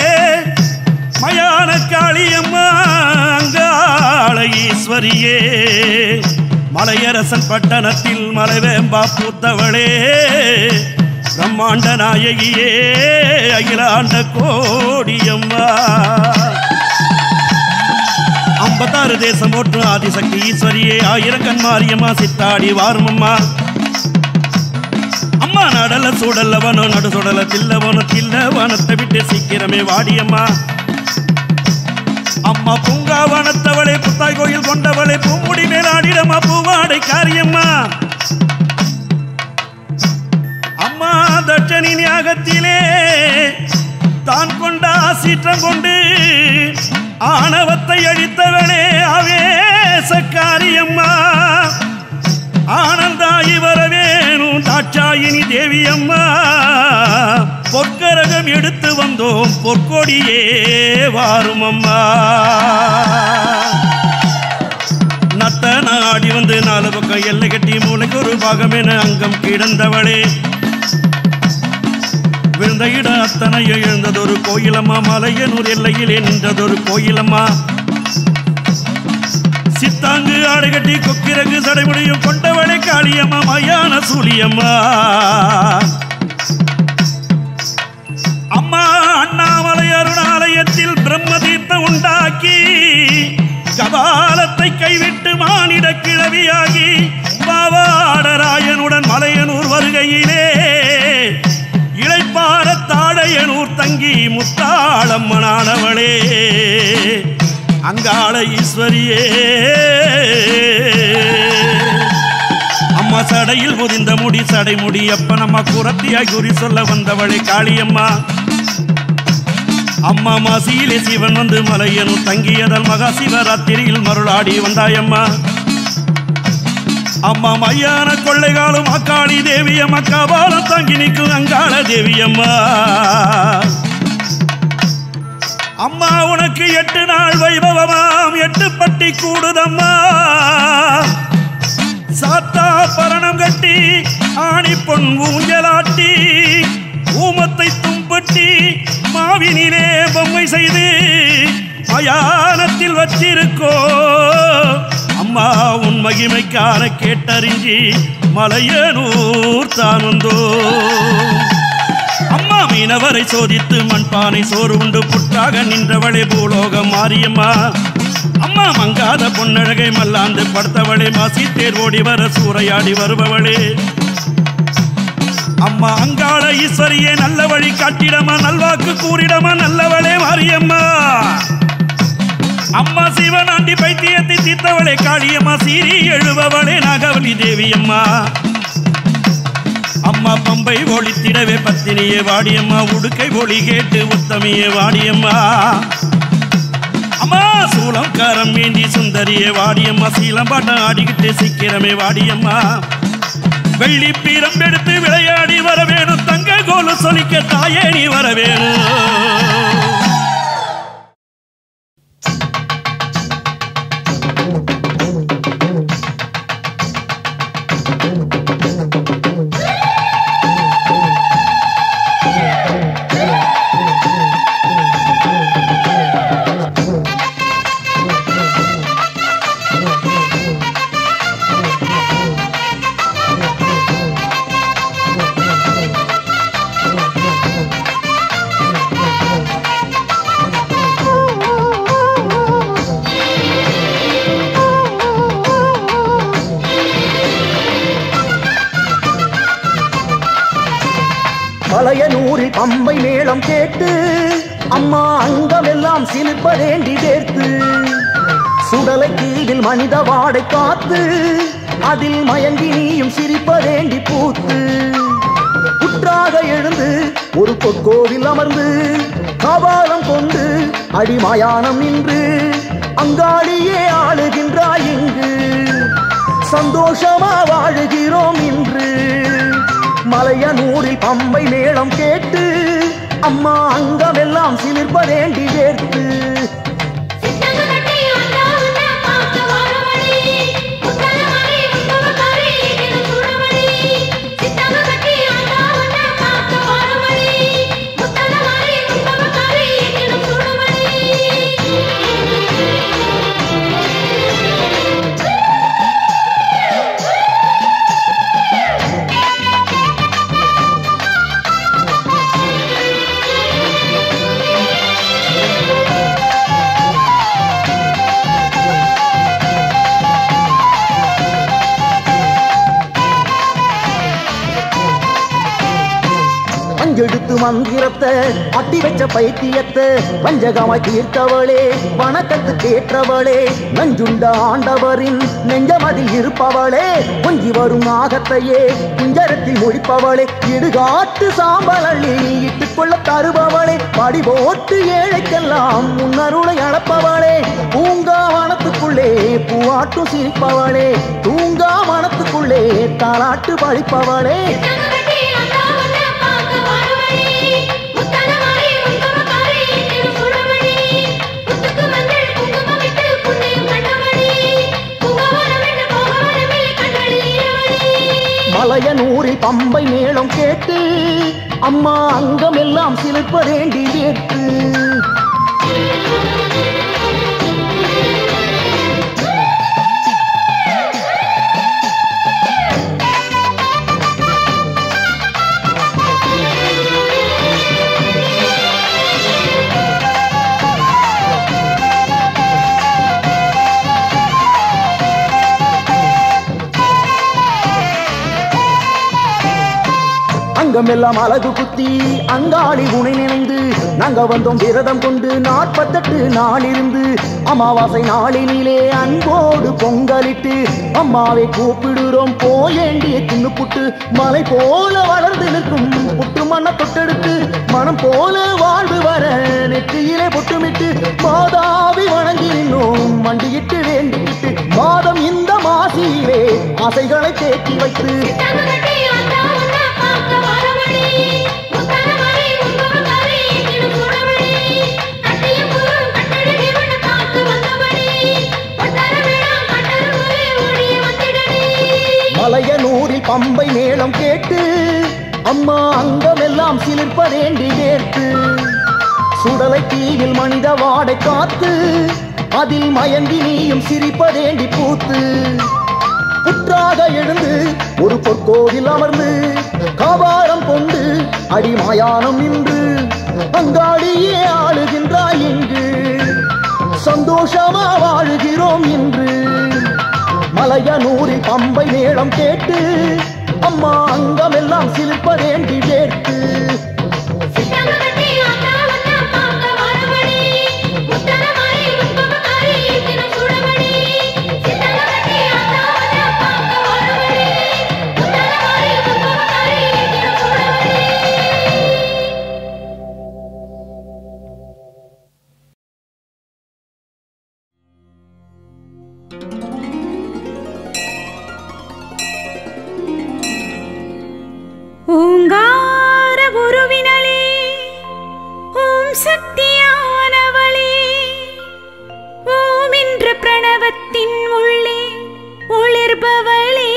மயான காளியம்மா அங்காள ஈஸ்வரியே மலையரசன் பட்டணத்தில் மலைவேம்பா பூத்தவளே பிரம்மாண்ட நாயகியே அகிலாண்ட கோடியம்மா ஐம்பத்தாறு தேசம் போற்று ஆதிசக்தி ஈஸ்வரியே ஆயிரக்கண் மாரியம்மா சித்தாடி வாருமம்மா அம்மா நடல சூடல்லவனோ நடு சுடல தில்லவனோ தில்லவனத்தை விட்டு சீக்கிரமே வாடியம்மா அம்மா பூங்காவனத்தவளே புத்தாய் கோயில் கொண்டவளே பூமுடி மேலாடிடம்மா பூவாடை காரியம்மா அம்மா தட்சணி ஞாகத்திலே தான் கொண்ட சீற்றம் கொண்டு ஆணவத்தை அழித்தவளே ஆவேசக்காரியம்மா ஆனந்தாயி வரவேணும் தாட்சாயினி தேவி அம்மா பொற்கரகம் எடுத்து வந்தோம் பொற்கொடியே வாரும் அம்மா நத்த நாடி வந்து நாலு பக்கம் எல்லை கட்டி மூளைக்கு ஒரு பாகம் என அங்கம் கிடந்தவளே விழுந்த இட அத்தனையும் எழுந்ததொரு கோயிலம்மா மலையனூர் எல்லையிலே நின்றதொரு கோயிலம்மா சித்தாங்கு ஆடை கட்டி கொக்கிரகு சடைமுடியும் கொண்டவளை காளியம்மா மயான சூலியம்மா அம்மா அண்ணாமலை அருணாலயத்தில் பிரம்ம தீர்த்தம் உண்டாக்கி கபாலத்தை கைவிட்டு மானிட கிழவியாகி பாவாடராயனுடன் மலையனூர் வருகையிலே இளைப்பார தாழையனூர் தங்கி முத்தாளம்மனானவளே அங்காள ஈஸ்வரியே அம்மா சடையில் முதிந்த முடி சடை முடி அப்ப நம்ம குரத்தியாய் குறி சொல்ல வந்தவளே காளியம்மா அம்மா மாசியிலே சிவன் வந்து மலையனும் தங்கியதல் மகா சிவராத்திரியில் மருளாடி வந்தாயம்மா அம்மா மையான கொள்ளைகாலும் அக்காளி தேவியம்மா கபாலம் தங்கி நிற்கும் அங்காள தேவியம்மா அம்மா உனக்கு எட்டு நாள் வைபவமாம் எட்டு பட்டி கூடுதம்மா சாத்தா பரணம் கட்டி ஆணி பொன் ஊஞ்சலாட்டி ஊமத்தை தும்பட்டி மாவினிலே பொம்மை செய்து மயானத்தில் வச்சிருக்கோ அம்மா உன் மகிமைக்கான கேட்டறிஞ்சி மலையனூர் தான் வந்தோ அம்மா மீனவரை சோதித்து மண்பானை சோறு உண்டு புற்றாக நின்றவளே பூலோகம் மாரியம்மா அம்மா மங்காத பொன்னழகை மல்லாந்து படுத்தவளே மாசி தேர் ஓடி வர சூறையாடி வருபவளே அம்மா அங்காள ஈஸ்வரியே நல்ல வழி காட்டிடமா நல்வாக்கு கூறிடமா நல்லவளே மாரியம்மா அம்மா சிவனாண்டி பைத்தியத்தை தீர்த்தவளே காளியம்மா சீரி எழுபவளே நாகவலி தேவியம்மா அம்மா பம்பை ஒளித்திடவே பத்தினியே வாடியம்மா உடுக்கை ஒளி கேட்டு உத்தமியே வாடியம்மா அம்மா சூளம் காரம் வேண்டி சுந்தரியே வாடியம்மா சீலம்பாட்டம் ஆடிக்கிட்டு சீக்கிரமே வாடியம்மா வெள்ளி பீரம் எடுத்து விளையாடி வர வேணும் தங்க கோலு சொலிக்க தாயே நீ வர வேணும் பம்பை மேளம் கேட்டு அம்மா அங்கமெல்லாம் சிலிர்ப்பதேண்டி வேர்த்து சுடலை கீழில் மனித வாடை காத்து அதில் மயங்கி நீயும் சிரிப்பதேண்டி பூத்து புற்றாக எழுந்து ஒரு பொற்கோவில் அமர்ந்து கபாலம் கொண்டு அடிமயானம் நின்று அங்காடியே ஆளுகின்றாய் இங்கு சந்தோஷமா வாழுகிறோம் இன்று மலையனூரில் பம்பை மேளம் கேட்டு அம்மா அங்கமெல்லாம் சிலிர்ப்பதேண்டி வேர்த்து சித்தங்கட்டி ஆண்டாவுன்ன பார்க்க வாரமணி முத்தன மாறி உத்தமக்காரி தினம் சுடமணி சித்தங்கட்டி ஆண்டாவுன்ன பார்க்க வாரமணி முத்தன மாறி உத்தமக்காரி தினம் சுடமணி அஞ்செடுத்து மந்திரத்தை அட்டி வச்ச பைத்தியத்தை வஞ்சகமாய் தீர்த்தவளே வணக்கத்து கேற்றவளே நஞ்சுண்ட ஆண்டவரின் நெஞ்சமதில் இருப்பவளே கொஞ்சி வரும் நாகத்தையே குஞ்சரத்தில் முடிப்பவளே இடுகாட்டு சாம்பல் அள்ளி இட்டுக் கொள்ள தருபவளே படி போட்டு ஏழைக்கெல்லாம் முன்னருளை அளப்பவளே பூங்கா வனத்துக்குள்ளே பூவாட்டும் சிரிப்பவளே தூங்கா மனத்துக்குள்ளே தாலாட்டு பழிப்பவளே சித்தங்கட்டி ஆண்டாவுன்ன பார்க்க வாரமணி முத்தன மாறி உத்தமக்காரி தினம் சுடமணி முத்துக்கு மஞ்சள் குங்குமமிட்டு புண்ணியம் கண்டமணி கும்பகோணமிட்டு போகவனமே கண்களில் ஈரமணி மலையனூரில் பம்பை மேளம் கேட்டு அம்மா அங்கமெல்லாம் சிலிர்ப்பதேண்டி வேட்டு அங்கமெல்லாம் அழகு குத்தி அங்காளி உனை நினைந்து நாங்க வந்தோம் விரதம் கொண்டு நாற்பத்தெட்டு நாளிருந்து அமாவாசை நாளினிலே அன்போடு பொங்கலிட்டு அம்மாவை கூப்பிடுறோம் போயேண்டிய தின்னு புட்டு மலை போல வளர்ந்து நிற்கும் புட்டு மண்ண தொட்டெடுத்து மனம் போல வாழ்வு வர நெற்றியிலே பொட்டுமிட்டு மாதாவி வணங்கி நின்னோம் மண்டியிட்டு வேண்டிக்கிட்டு மாதம் இந்த மாசியிலே ஆசைகளை தேக்கி வைத்து சித்தங்கட்டி ஆண்டாவுன்ன பார்க்க வாரமணி முத்தன மாறி உத்தமக்காரி தினம் சுடமணி கட்டியம் கூறும் கட்டடி தேவன காத்து வந்தமணி ஒட்டர வேணாம் கட்டருளே ஓடி வந்திடடி மலையனூரில் பம்பை மேளம் கேட்டு அம்மா அங்கமெல்லாம் சிலிர்ப்பதேண்டி வேர்த்து சுடலை தீவில் மனித வாடை காத்து அதில் மயங்கி நீயும் சிரிப்பதேண்டி பூத்து புற்றாக எழுந்து ஒரு பொற்கோவில் அமர்ந்து காபாரம் கொண்டு அடிமயானம் நின்று அங்காடியே ஆளுகின்றாய் இங்கு சந்தோஷமா வாழுகிறோம் இன்று மலையனூரில் பம்பை மேளம் கேட்டு அம்மா அங்கமெல்லாம் சிலிர்ப்பதேண்டி வேர்த்து சித்தங்கட்டி ஆண்டாவுன்ன பார்க்க வாரமணி முத்தன மாறி உத்தமக்காரி தினம் சுடமணி சித்தங்கட்டி ஆண்டாவுன்ன பார்க்க வாரமணி முத்தன மாறி உத்தமக்காரி தினம் சுடமணி ஓங்கார உருவினளே ஓம் சக்தியானவளே ஓம் என்ற பிரணவத்தின் உள்ளே ஒளிர்பவளே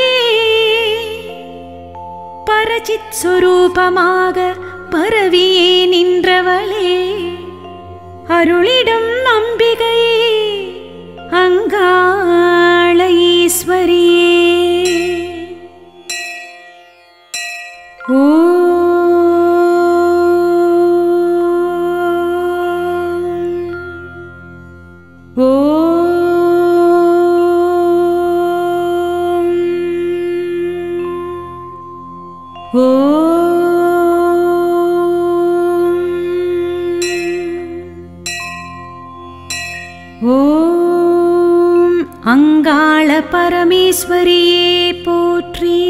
பரஜித் சுரூபமாக பரவியே நின்றவளே அருளிடும் அம்பிகையே அங்காள ஈஸ்வரியே ஓம் அங்காள பரமேஸ்வரியே போற்றி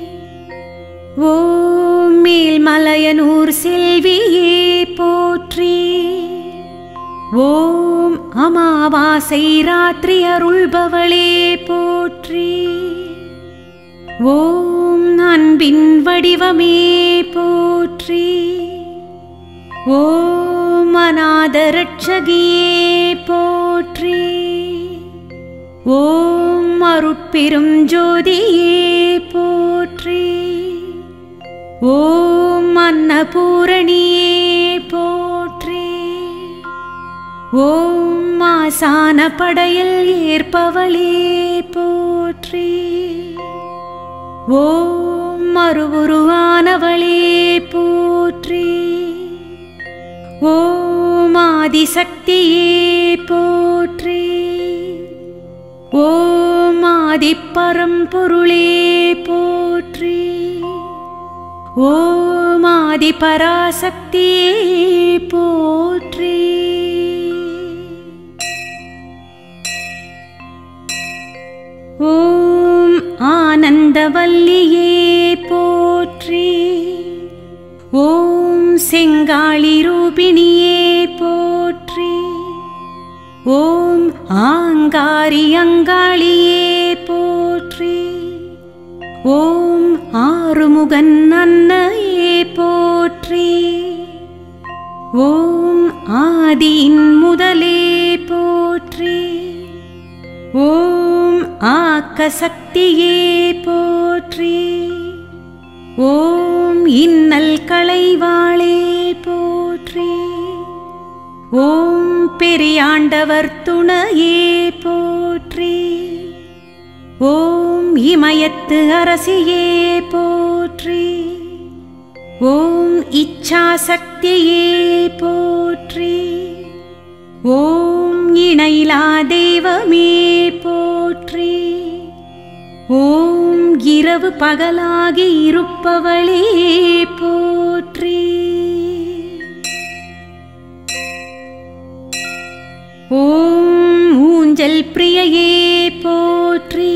ஓம் மேல்மலையனூர் செல்வியே போற்றி ஓம் அமாவாசை ராத்திரி அருள்பவளே போற்றி ஓம் அன்பின் வடிவமே போற்றி ஓம் அநாதரட்சகியே போற்றி ஓம் அருட்பெரும் ஜோதியே போற்றி ஓம் அன்னபூரணியே போற்றி ஓம் ஆசான படையில் ஏற்பவளே போற்றி ஓம் மறுவுருவானவளே போற்றி ஓம் ஆதிசக்தியே போற்றி ஓம் ஆதிப்பரம்பொருளே போற்றி ஓம் ஆதிபராசக்தியே போற்றி ஓம் ஆனந்தவல்லியே போற்றி ஓம் செங்காளி ரூபிணியே போற்றி ஓம் ஆங்காரி அங்காளியே போற்றி ஓம் ஆறுமுகன் அன்னையே போற்றி ஓம் ஆதியின் முதலே போற்றி ஓம் ஆக்க சக்தியே போற்றி ஓம் இன்னல் களைவாளே போற்றி ஓம் பெரியாண்டவர் துணையே போற்றி ஓம் இமயத்து அரசியே போற்றி ஓம் இச்சாசக்தியே போற்றி ஓம் இணையிலா தெய்வமே போற்றி ஓம் இரவு பகலாகி இருப்பவளே போற்றி ஓம் ஊஞ்சல் பிரியையே போற்றி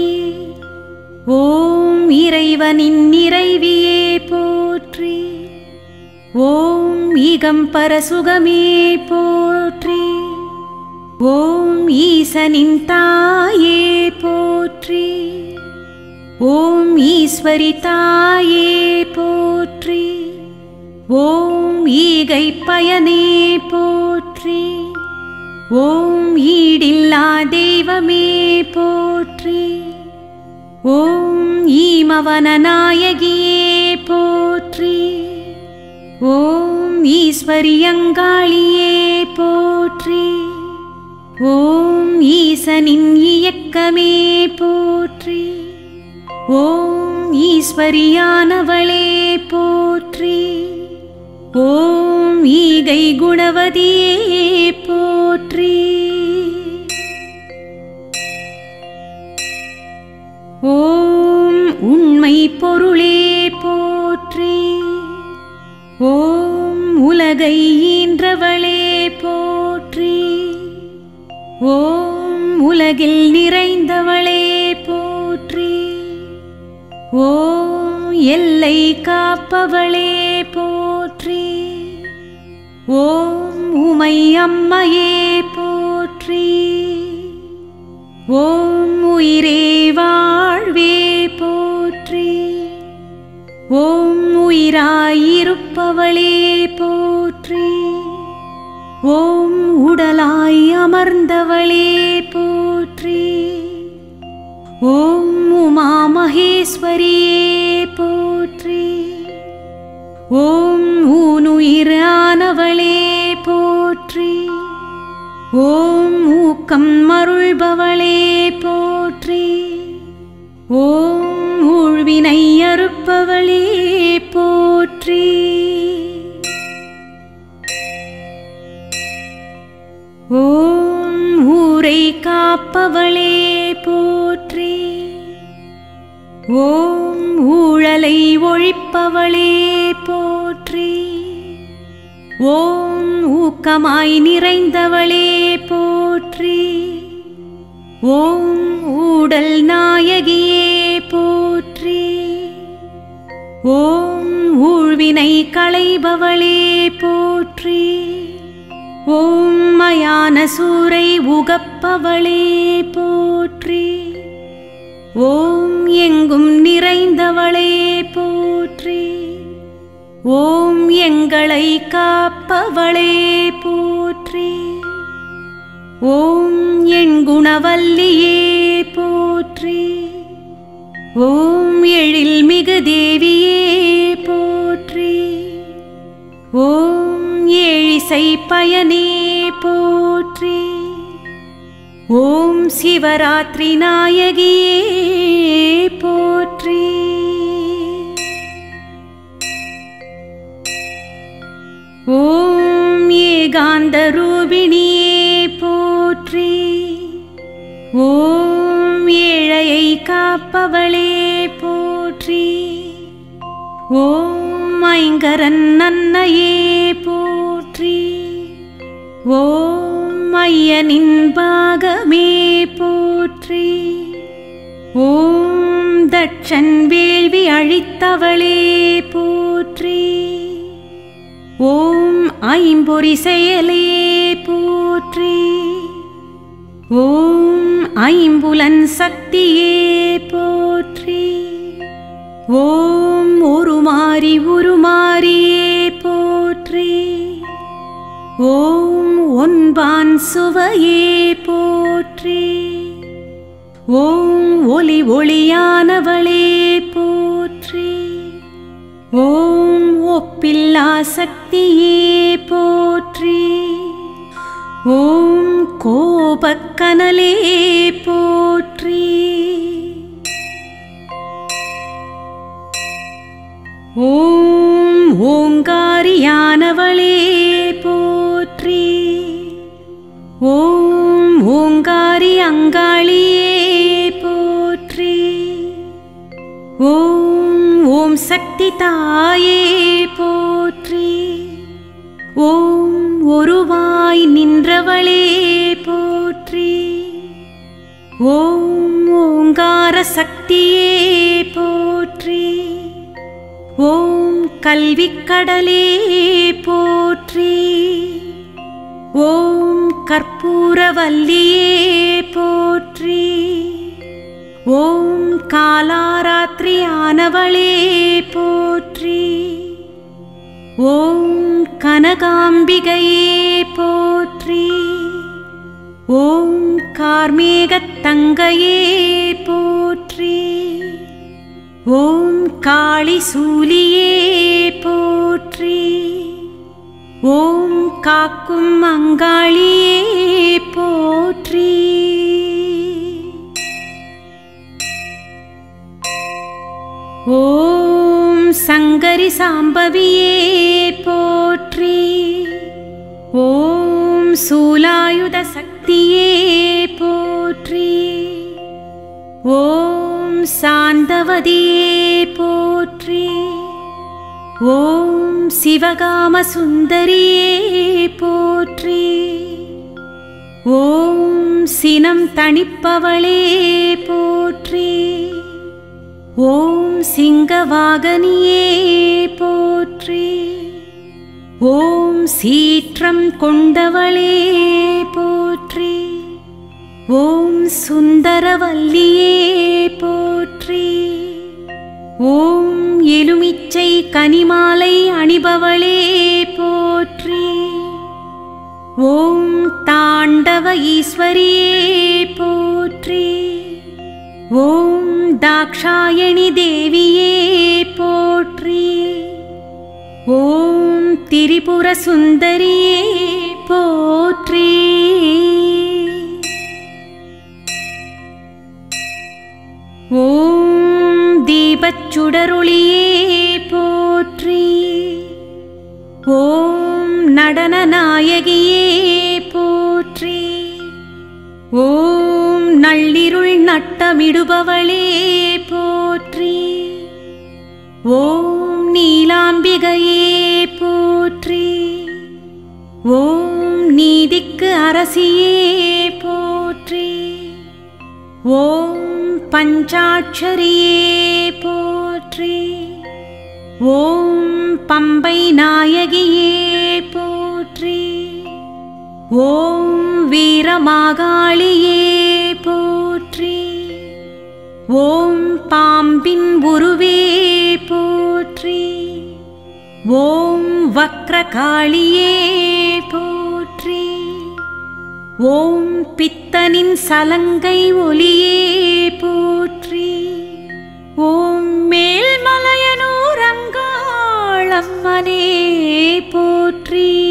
ஓம் இறைவனின் நிறைவியே போற்றி ஓம் ஈகம்பர சுகமே போற்றி ஓம் ஈசனின் தாயே போற்றி ஓம் ஈஸ்வரி தாயே போற்றி ஓம் ஈகை பயனே போற்றி ஓம் ஈடில்லா தெய்வமே போற்றி ஓம் ஈமவன நாயகியே போற்றி ஓம் ஈஸ்வரி அங்காளியே போற்றி ஓம் ஈசனின் இயக்கமே போற்றி ஓம் ஈஸ்வரியானவளே போற்றி ஓம் ஈகை குணவதியே போற்றி ஓம் உண்மை பொருளே போற்றி ஓம் உலகை ஈன்றவளே போற்றி ஓம் உலகில் நிறைந்தவளே போற்றி ஓம் எல்லை காப்பவளே போற்றி ஓம் உமை அம்மையே போற்றி ஓம் உயிரே வாழ்வே போற்றி ஓம் உயிராயிருப்பவளே போற்றி ஓம் உடலாய் அமர்ந்தவளே போற்றி ஓம் உமா மகேஸ்வரியே போற்றி ஓம் ஊனுயிர் ஆனவளே போற்றி ஓம் ஊக்கம் மருள்பவளே போற்றி ஓம் ஊழ்வினை அறுப்பவளே போற்றி ஓம் ஊரை காப்பவளே போற்றி ஓம் ஊழலை ஒழிப்பவளே போற்றி ஓம் ஊக்கமாய் நிறைந்தவளே போற்றி ஓம் உடல் நாயகியே போற்றி ஓம் ஊழ்வினை களைபவளே போற்றி ஓம் மயான சூரை உகப்பவளே போற்றி ஓம் எங்கும் நிறைந்தவளே போற்றி ஓம் எங்களை காப்பவளே போற்றி ஓம் என் குணவல்லியே போற்றி ஓம் எழில் மிகு தேவியே போற்றி ஓம் ஏழிசை பயனே போற்றி ஓம் சிவராத்திரி நாயகியே போற்றி ஓம் ஏகாந்த ரூபிணியே போற்றி ஓம் ஏழையை காப்பவளே போற்றி ஓம் ஐங்கரன் அன்னையே போற்றி ஓம் ஐயனின் பாகமே போற்றி ஓம் தட்சன் வேள்வி அழித்தவளே போற்றி ஓம் ஐம்பொறி செயலே போற்றி ஓம் ஐம்புலன் சக்தியே போற்றி ஓம் உருமாறி உருமாறியே போற்றி ஓம் ஒன்பான் சுவையே போற்றி ஓம் ஒளி ஒளியானவளே போற்றி ஓம் ஒப்பில்லா சக்தியே போற்றி ஓம் கோபக்கனலே போற்றி ஓம் ஓங்காரியானவளே போற்றி ஓம் ஓங்காரி அங்காளியே போற்றி ஓம் ஓம் சக்தி தாயே போற்றி ஓம் ஒருவாய் நின்றவளே போற்றி ஓம் ஓங்கார சக்தியே போற்றி ஓம் கல்விக்கடலே போற்றி ஓம் கற்பூரவல்லியே போற்றி ஓம் காலாராத்திரியானவளே போற்றி ஓம் கனகாம்பிகையே போற்றி ஓம் கார்மேகத் தங்கையே போற்றி ஓம் காளி சூலியே போற்றி ஓம் காக்கும் அங்காளியே போற்றி ஓம் சங்கரி சாம்பவியே போற்றி ஓம் சூலாயுத சக்தியே போற்றி ஓம் சாந்தவதியே போற்றி ஓம் சிவகாம சுந்தரியே போற்றி ஓம் சினம் தணிப்பவளே போற்றி ஓம் சிங்கவாகனியே போற்றி ஓம் சீற்றம் கொண்டவளே போற்றி ஓம் சுந்தரவல்லியே போற்றி ஓம் எலுமிச்சை கனிமாலை அணிபவளே போற்றி ஓம் தாண்டவ ஈஸ்வரியே போற்றி ஓம் தாக்ஷாயணி தேவியே போற்றி ஓம் திரிபுர சுந்தரியே போற்றி ஓம் தீபச்சுடருளியே போற்றி ஓம் நடன நாயகியே போற்றி ஓம் நள்ளிருள் நட்டமிடுபவளே போற்றி ஓம் நீலாம்பிகையே போற்றி ஓம் நீதிக்கு அரசியே போற்றி ஓம் பஞ்சாட்சரியே போற்றி ஓம் பம்பை நாயகியே போற்றி ஓம் வீரமாகாளியே போற்றி ஓம் பாம்பின் உருவே போற்றி ஓம் வக்ரகாளியே போற்றி ஓம் பித்தனின் சலங்கை ஒலியே போற்றி ஓம் மேல்மலையனூர் அங்காளம்மனே போற்றி